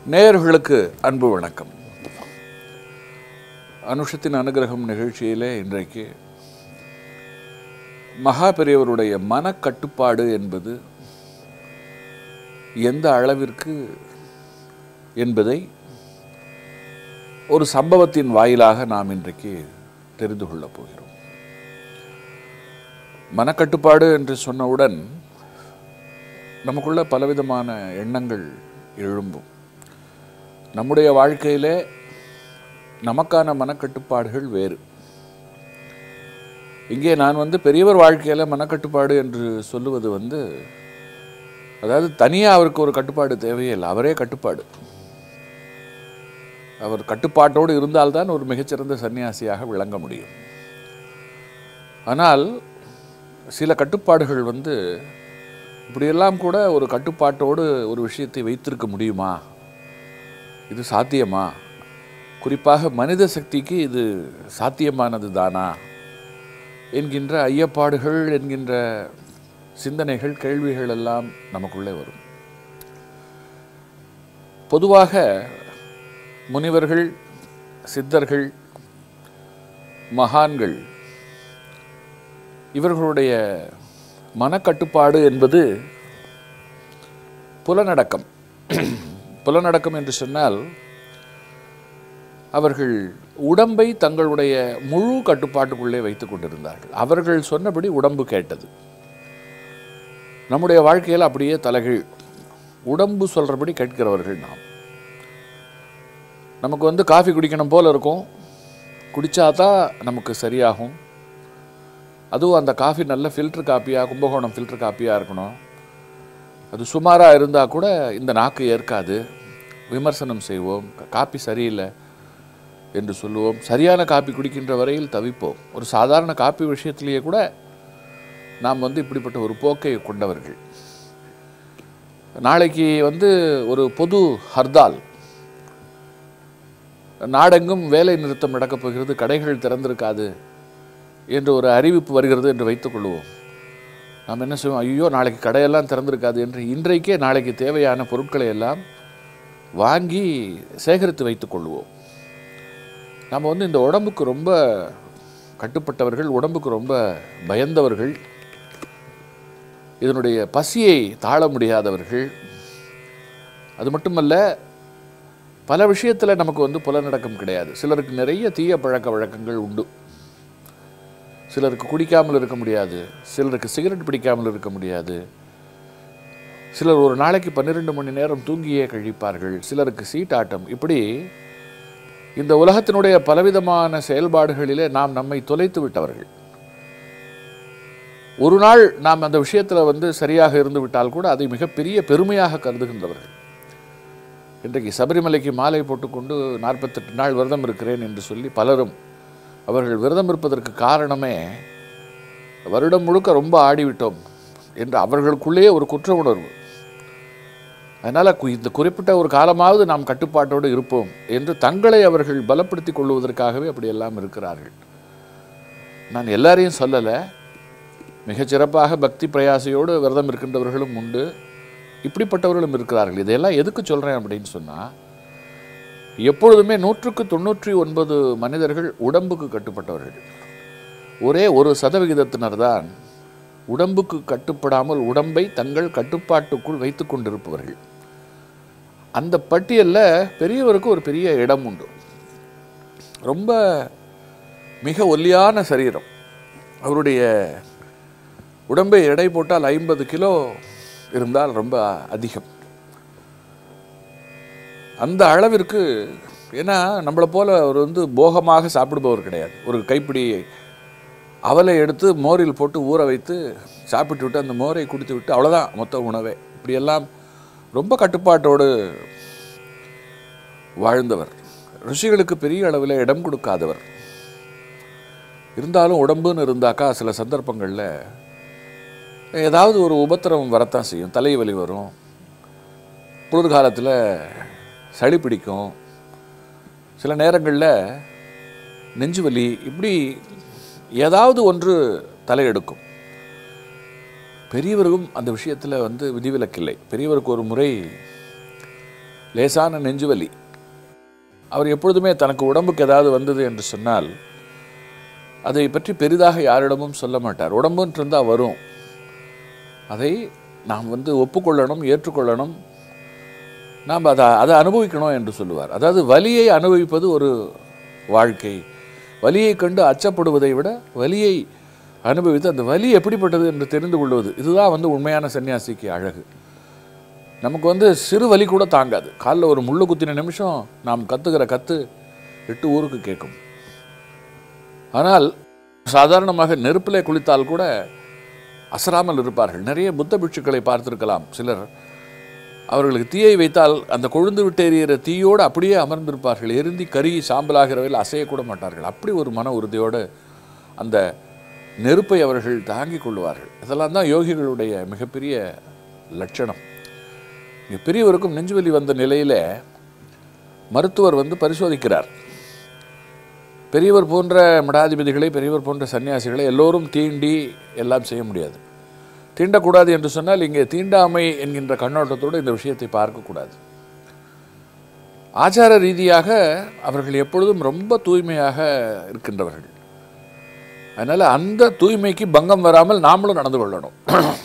நேயர்களுக்கு அன்பு வணக்கம் அனுஷத்தின் அனுகிரகம் நிகழ்ச்சியிலே இன்றைக்கு மகா பெரியவருடைய மனக்கட்டுப்பாடு என்பது எந்த அளவிற்கு என்பதை ஒரு சம்பவத்தின் வாயிலாக நாம் இன்றைக்கு தெரிந்து கொள்ளப் போகிறோம் மனக்கட்டுப்பாடு என்று சொன்னவுடன் நமக்குள்ள பலவிதமான எண்ணங்கள் எழும்பும் நம்முடைய வாழ்க்கையிலே நமக்கான மனக்கட்டுப்பாடுகள் வேறு இங்கே நான் வந்து பெரியவர் வாழ்க்கையில் மனக்கட்டுப்பாடு என்று சொல்லுவது வந்து அதாவது தனியாக அவருக்கு ஒரு கட்டுப்பாடு தேவையே இல்லை அவரே கட்டுப்பாடு அவர் கட்டுப்பாட்டோடு இருந்தால்தான் ஒரு மிகச்சிறந்த சன்னியாசியாக விளங்க முடியும் ஆனால் சில கட்டுப்பாடுகள் வந்து இப்படியெல்லாம் கூட ஒரு கட்டுப்பாட்டோடு ஒரு விஷயத்தை வைத்திருக்க முடியுமா இது சாத்தியமா குறிப்பாக மனித சக்திக்கு இது சாத்தியமானது தானா என்கின்ற ஐயப்பாடுகள் என்கின்ற சிந்தனைகள் கேள்விகள் எல்லாம் நமக்குள்ளே வரும் பொதுவாக முனிவர்கள் சித்தர்கள் மகான்கள் இவர்களுடைய மனக்கட்டுப்பாடு என்பது புலனடக்கம் புலனடக்கம் என்று சொன்னால் அவர்கள் உடம்பை தங்களுடைய முழு கட்டுப்பாட்டுக்குள்ளே வைத்துக் கொண்டிருந்தார்கள் அவர்கள் சொன்னபடி உடம்பு கேட்டது நம்முடைய வாழ்க்கையில் அப்படியே தலைகீழ் உடம்பு சொல்கிறபடி கேட்கிறவர்கள் நாம் நமக்கு வந்து காஃபி குடிக்கணும் போல இருக்கும் குடித்தா தான் நமக்கு சரியாகும் அதுவும் அந்த காஃபி நல்ல ஃபில்டர் காப்பியாக கும்பகோணம் ஃபில்டர் காப்பியாக இருக்கணும் அது சுமாராக இருந்தால் கூட இந்த நாக்கு ஏற்காது விமர்சனம் செய்வோம் காப்பி சரியில்லை என்று சொல்லுவோம் சரியான காப்பி குடிக்கின்ற வரையில் தவிப்போம் ஒரு சாதாரண காப்பி விஷயத்திலேயே கூட நாம் வந்து இப்படிப்பட்ட ஒரு போக்கை கொண்டவர்கள் நாளைக்கு வந்து ஒரு பொது ஹர்தால் நாடெங்கும் வேலை நிறுத்தம் நடக்கப் போகிறது கடைகள் திறந்திருக்காது என்று ஒரு அறிவிப்பு வருகிறது என்று வைத்துக்கொள்வோம் நாம் என்ன செய்வோம் ஐயோ நாளைக்கு கடையெல்லாம் திறந்திருக்காது என்று இன்றைக்கே நாளைக்கு தேவையான பொருட்களை எல்லாம் வாங்கி சேகரித்து வைத்துக் கொள்வோம் நம்ம வந்து இந்த உடம்புக்கு ரொம்ப கட்டுப்பட்டவர்கள் உடம்புக்கு ரொம்ப பயந்தவர்கள் இதனுடைய பசியை தாழ முடியாதவர்கள் அது மட்டுமல்ல பல விஷயத்தில் நமக்கு வந்து புலநடக்கம் கிடையாது சிலருக்கு நிறைய தீய பழக்க வழக்கங்கள் உண்டு சிலருக்கு குடிக்காமல் இருக்க முடியாது சிலருக்கு சிகரெட் பிடிக்காமல் இருக்க முடியாது சிலர் ஒரு நாளைக்கு பன்னிரெண்டு மணி நேரம் தூங்கியே கழிப்பார்கள் சிலருக்கு சீட்டாட்டம் இப்படி இந்த உலகத்தினுடைய பலவிதமான செயல்பாடுகளிலே நாம் நம்மை தொலைத்து விட்டவர்கள் ஒரு நாள் நாம் அந்த விஷயத்தில் வந்து சரியாக இருந்து விட்டால் கூட அதை மிகப்பெரிய பெருமையாக கருதுகின்றவர்கள் இன்றைக்கு சபரிமலைக்கு மாலை போட்டுக்கொண்டு நாற்பத்தெட்டு நாள் விரதம் இருக்கிறேன் என்று சொல்லி பலரும் அவர்கள் விரதம் இருப்பதற்கு காரணமே வருடம் முழுக்க ரொம்ப ஆடிவிட்டோம் என்று அவர்களுக்குள்ளேயே ஒரு குற்ற உணர்வு அதனால் இந்த குறிப்பிட்ட ஒரு காலமாவது நாம் கட்டுப்பாட்டோடு இருப்போம் என்று தங்களை அவர்கள் பலப்படுத்தி கொள்வதற்காகவே அப்படியெல்லாம் இருக்கிறார்கள் நான் எல்லாரையும் சொல்லலை மிகச்சிறப்பாக பக்தி பிரயாசையோடு விரதம் இருக்கின்றவர்களும் உண்டு இப்படிப்பட்டவர்களும் இருக்கிறார்கள் இதையெல்லாம் எதுக்கு சொல்கிறேன் அப்படின்னு சொன்னால் எப்பொழுதுமே நூற்றுக்கு தொண்ணூற்றி ஒன்பது மனிதர்கள் உடம்புக்கு கட்டுப்பட்டவர்கள் ஒரே ஒரு சதவிகிதத்தினர் தான் உடம்புக்கு கட்டுப்படாமல் உடம்பை தங்கள் கட்டுப்பாட்டுக்குள் வைத்து கொண்டிருப்பவர்கள் அந்த பட்டியலில் பெரியவருக்கு ஒரு பெரிய இடம் உண்டு ரொம்ப மிக ஒல்லியான சரீரம் அவருடைய உடம்பை எடை போட்டால் ஐம்பது கிலோ இருந்தால் ரொம்ப அதிகம் அந்த அளவிற்கு ஏன்னா நம்மளை போல் அவர் வந்து போகமாக சாப்பிடுபவர் கிடையாது ஒரு கைப்பிடி அவலை எடுத்து மோரில் போட்டு ஊற வைத்து சாப்பிட்டு விட்டு அந்த மோரை குடித்து விட்டு அவ்வளோதான் மொத்த உணவே இப்படியெல்லாம் ரொம்ப கட்டுப்பாட்டோடு வாழ்ந்தவர் ருஷிகளுக்கு பெரிய அளவில் இடம் கொடுக்காதவர் இருந்தாலும் உடம்புன்னு இருந்தாக்கா சில சந்தர்ப்பங்களில் ஏதாவது ஒரு உபத்திரம் வரத்தான் செய்யும் தலைவலி வரும் குளிர்காலத்தில் சளி பிடிக்கும் சில நேரங்களில் நெஞ்சு வலி இப்படி ஏதாவது ஒன்று தலையெடுக்கும் பெரியவருக்கும் அந்த விஷயத்தில் வந்து விதிவிலக்கில்லை பெரியவருக்கு ஒரு முறை லேசான நெஞ்சுவலி அவர் எப்பொழுதுமே தனக்கு உடம்புக்கு ஏதாவது வந்தது என்று சொன்னால் அதை பற்றி பெரிதாக யாரிடமும் சொல்ல மாட்டார் உடம்புன்னு இருந்தால் வரும் அதை நாம் வந்து ஒப்புக்கொள்ளணும் ஏற்றுக்கொள்ளணும் நாம் அதை அதை அனுபவிக்கணும் என்று சொல்லுவார் அதாவது வலியை அனுபவிப்பது ஒரு வாழ்க்கை வலியை கண்டு அச்சப்படுவதை விட வலியை அனுபவித்து அந்த வலி எப்படிப்பட்டது என்று தெரிந்து கொள்வது இதுதான் வந்து உண்மையான சன்னியாசிக்கு அழகு நமக்கு வந்து சிறு வலி கூட தாங்காது காலில் ஒரு முள்ளு குத்தின நிமிஷம் நாம் கத்துகிற கத்து எட்டு ஊருக்கு கேட்கும் ஆனால் சாதாரணமாக நெருப்பிலே குளித்தால் கூட அசராமல் இருப்பார்கள் நிறைய புத்த பிட்சுக்களை பார்த்திருக்கலாம் சிலர் அவர்களுக்கு தீயை வைத்தால் அந்த கொழுந்து விட்டு எறிகிற தீயோடு அப்படியே அமர்ந்திருப்பார்கள் எரிந்தி கருகி சாம்பலாகிறவையில் அசையக்கூட மாட்டார்கள் அப்படி ஒரு மன உறுதியோடு அந்த நெருப்பை அவர்கள் தாங்கிக் கொள்வார்கள் இதெல்லாம் தான் யோகிகளுடைய மிகப்பெரிய லட்சணம் இங்கே பெரியவருக்கும் நெஞ்சுவலி வந்த நிலையில் மருத்துவர் வந்து பரிசோதிக்கிறார் பெரியவர் போன்ற மடாதிபதிகளை பெரியவர் போன்ற சன்னியாசிகளை எல்லோரும் தீண்டி எல்லாம் செய்ய முடியாது தீண்டக்கூடாது என்று சொன்னால் இங்கே தீண்டாமை என்கின்ற கண்ணோட்டத்தோடு இந்த விஷயத்தை பார்க்கக்கூடாது ஆச்சார ரீதியாக அவர்கள் எப்பொழுதும் ரொம்ப தூய்மையாக இருக்கின்றவர்கள் அதனால் அந்த தூய்மைக்கு பங்கம் வராமல் நாமளும் நடந்து கொள்ளணும்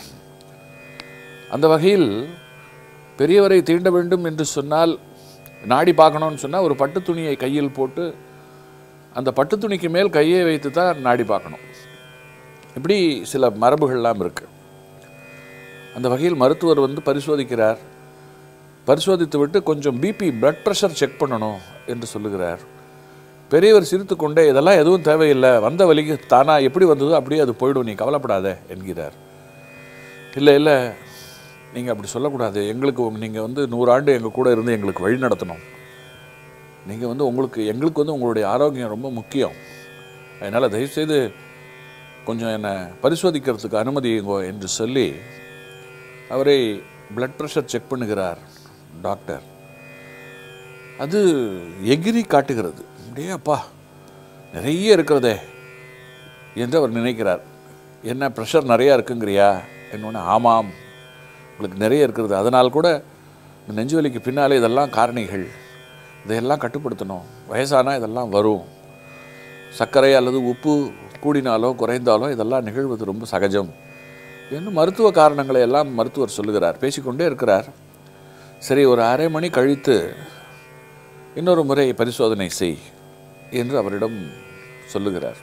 அந்த வகையில் பெரியவரை தீண்ட வேண்டும் என்று சொன்னால் நாடி பார்க்கணும்னு சொன்னால் ஒரு பட்டு துணியை கையில் போட்டு அந்த பட்டு துணிக்கு மேல் கையை வைத்து தான் நாடி பார்க்கணும் இப்படி சில மரபுகள்லாம் இருக்கு அந்த வகையில் மருத்துவர் வந்து பரிசோதிக்கிறார் பரிசோதித்து விட்டு கொஞ்சம் பிபி பிளட் ப்ரெஷர் செக் பண்ணணும் என்று சொல்லுகிறார் பெரியவர் சிரித்து கொண்டே இதெல்லாம் எதுவும் தேவையில்லை வந்த வலிக்கு தானா எப்படி வந்ததோ அப்படியே அது போயிடும் நீ கவலைப்படாத என்கிறார் இல்லை இல்லை நீங்கள் அப்படி சொல்லக்கூடாது எங்களுக்கு நீங்கள் வந்து நூறாண்டு எங்கள் கூட இருந்து எங்களுக்கு வழி நடத்தணும் நீங்கள் வந்து உங்களுக்கு எங்களுக்கு வந்து உங்களுடைய ஆரோக்கியம் ரொம்ப முக்கியம் அதனால் தயவுசெய்து கொஞ்சம் என்னை பரிசோதிக்கிறதுக்கு அனுமதியுங்கோ என்று சொல்லி அவரை பிளட் ப்ரெஷர் செக் பண்ணுகிறார் டாக்டர் அது எகிரி காட்டுகிறது அப்படியே அப்பா நிறைய இருக்கிறதே என்று அவர் நினைக்கிறார் என்ன ப்ரெஷர் நிறையா இருக்குங்கிறியா என்னொன்று ஆமாம் உங்களுக்கு நிறைய இருக்கிறது அதனால் கூட இந்த நெஞ்சுவலிக்கு பின்னாலே இதெல்லாம் காரணிகள் இதையெல்லாம் கட்டுப்படுத்தணும் வயசானா இதெல்லாம் வரும் சர்க்கரை அல்லது உப்பு கூடினாலோ குறைந்தாலோ இதெல்லாம் நிகழ்வது ரொம்ப சகஜம் என்று மருத்துவ காரணங்களை எல்லாம் மருத்துவர் சொல்லுகிறார் பேசிக்கொண்டே இருக்கிறார் சரி ஒரு அரை மணி கழித்து இன்னொரு முறை பரிசோதனை செய் என்று அவரிடம் சொல்லுகிறார்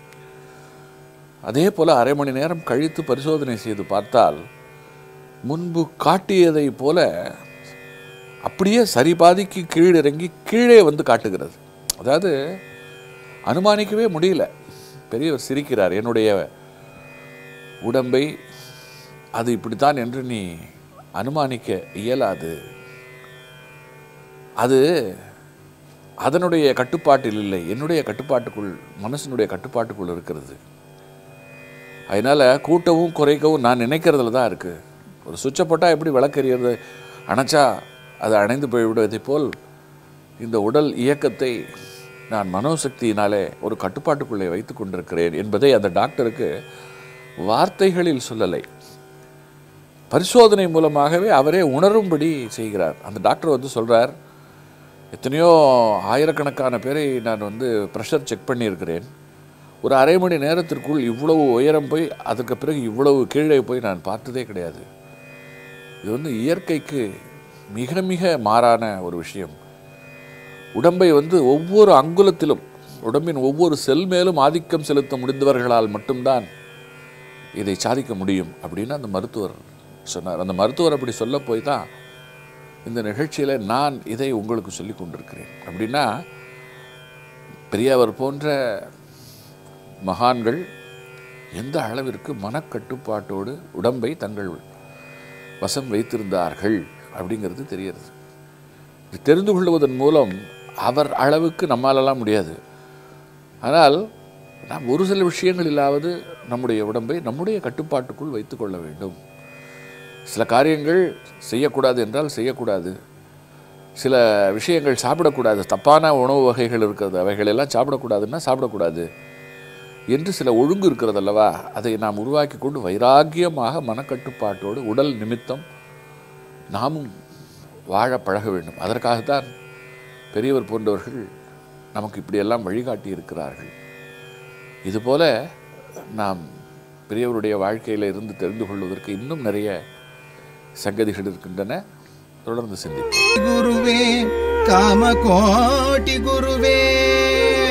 அதே போல அரை மணி நேரம் கழித்து பரிசோதனை செய்து பார்த்தால் முன்பு காட்டியதை போல அப்படியே சரிபாதிக்கு கீழிறங்கி கீழே வந்து காட்டுகிறது அதாவது அனுமானிக்கவே முடியல பெரியவர் சிரிக்கிறார் என்னுடைய உடம்பை அது இப்படித்தான் என்று நீ அனுமானிக்க இயலாது அது அதனுடைய கட்டுப்பாட்டில் இல்லை என்னுடைய கட்டுப்பாட்டுக்குள் மனசினுடைய கட்டுப்பாட்டுக்குள் இருக்கிறது அதனால் கூட்டவும் குறைக்கவும் நான் நினைக்கிறதுல தான் இருக்குது ஒரு சுவிட்சை போட்டால் எப்படி விளக்கறியறது அணைச்சா அது அணைந்து போய்விடுவதை போல் இந்த உடல் இயக்கத்தை நான் மனோசக்தியினாலே ஒரு கட்டுப்பாட்டுக்குள்ளே வைத்து கொண்டிருக்கிறேன் என்பதை அந்த டாக்டருக்கு வார்த்தைகளில் சொல்லலை பரிசோதனை மூலமாகவே அவரே உணரும்படி செய்கிறார் அந்த டாக்டர் வந்து சொல்கிறார் எத்தனையோ ஆயிரக்கணக்கான பேரை நான் வந்து ப்ரெஷர் செக் பண்ணியிருக்கிறேன் ஒரு அரை மணி நேரத்திற்குள் இவ்வளவு உயரம் போய் அதுக்கு பிறகு இவ்வளவு கீழே போய் நான் பார்த்ததே கிடையாது இது வந்து இயற்கைக்கு மிக மிக மாறான ஒரு விஷயம் உடம்பை வந்து ஒவ்வொரு அங்குலத்திலும் உடம்பின் ஒவ்வொரு செல் மேலும் ஆதிக்கம் செலுத்த முடிந்தவர்களால் மட்டும்தான் இதை சாதிக்க முடியும் அப்படின்னு அந்த மருத்துவர் சொன்னார் அந்த மருத்துவர் அப்படி சொல்ல போய் தான் இந்த நிகழ்ச்சியில் நான் இதை உங்களுக்கு சொல்லி கொண்டிருக்கிறேன் அப்படின்னா பெரியவர் போன்ற மகான்கள் எந்த அளவிற்கு மனக்கட்டுப்பாட்டோடு உடம்பை தங்கள் வசம் வைத்திருந்தார்கள் அப்படிங்கிறது தெரிகிறது இது தெரிந்து கொள்வதன் மூலம் அவர் அளவுக்கு நம்மாலெல்லாம் முடியாது ஆனால் நாம் ஒரு சில விஷயங்களிலாவது நம்முடைய உடம்பை நம்முடைய கட்டுப்பாட்டுக்குள் வைத்துக்கொள்ள வேண்டும் சில காரியங்கள் செய்யக்கூடாது என்றால் செய்யக்கூடாது சில விஷயங்கள் சாப்பிடக்கூடாது தப்பான உணவு வகைகள் இருக்கிறது அவைகளெல்லாம் சாப்பிடக்கூடாதுன்னா சாப்பிடக்கூடாது என்று சில ஒழுங்கு இருக்கிறது அல்லவா அதை நாம் உருவாக்கி கொண்டு வைராக்கியமாக மனக்கட்டுப்பாட்டோடு உடல் நிமித்தம் நாமும் வாழ பழக வேண்டும் அதற்காகத்தான் பெரியவர் போன்றவர்கள் நமக்கு இப்படியெல்லாம் வழிகாட்டி இருக்கிறார்கள் இதுபோல நாம் பெரியவருடைய வாழ்க்கையில் இருந்து தெரிந்து கொள்வதற்கு இன்னும் நிறைய சங்கதிகள் இருக்கின்றன தொடர்ந்து சிந்திப்போம் ಗುರುವೇ ಕಾಮಕೋಟಿ ಗುರುವೇ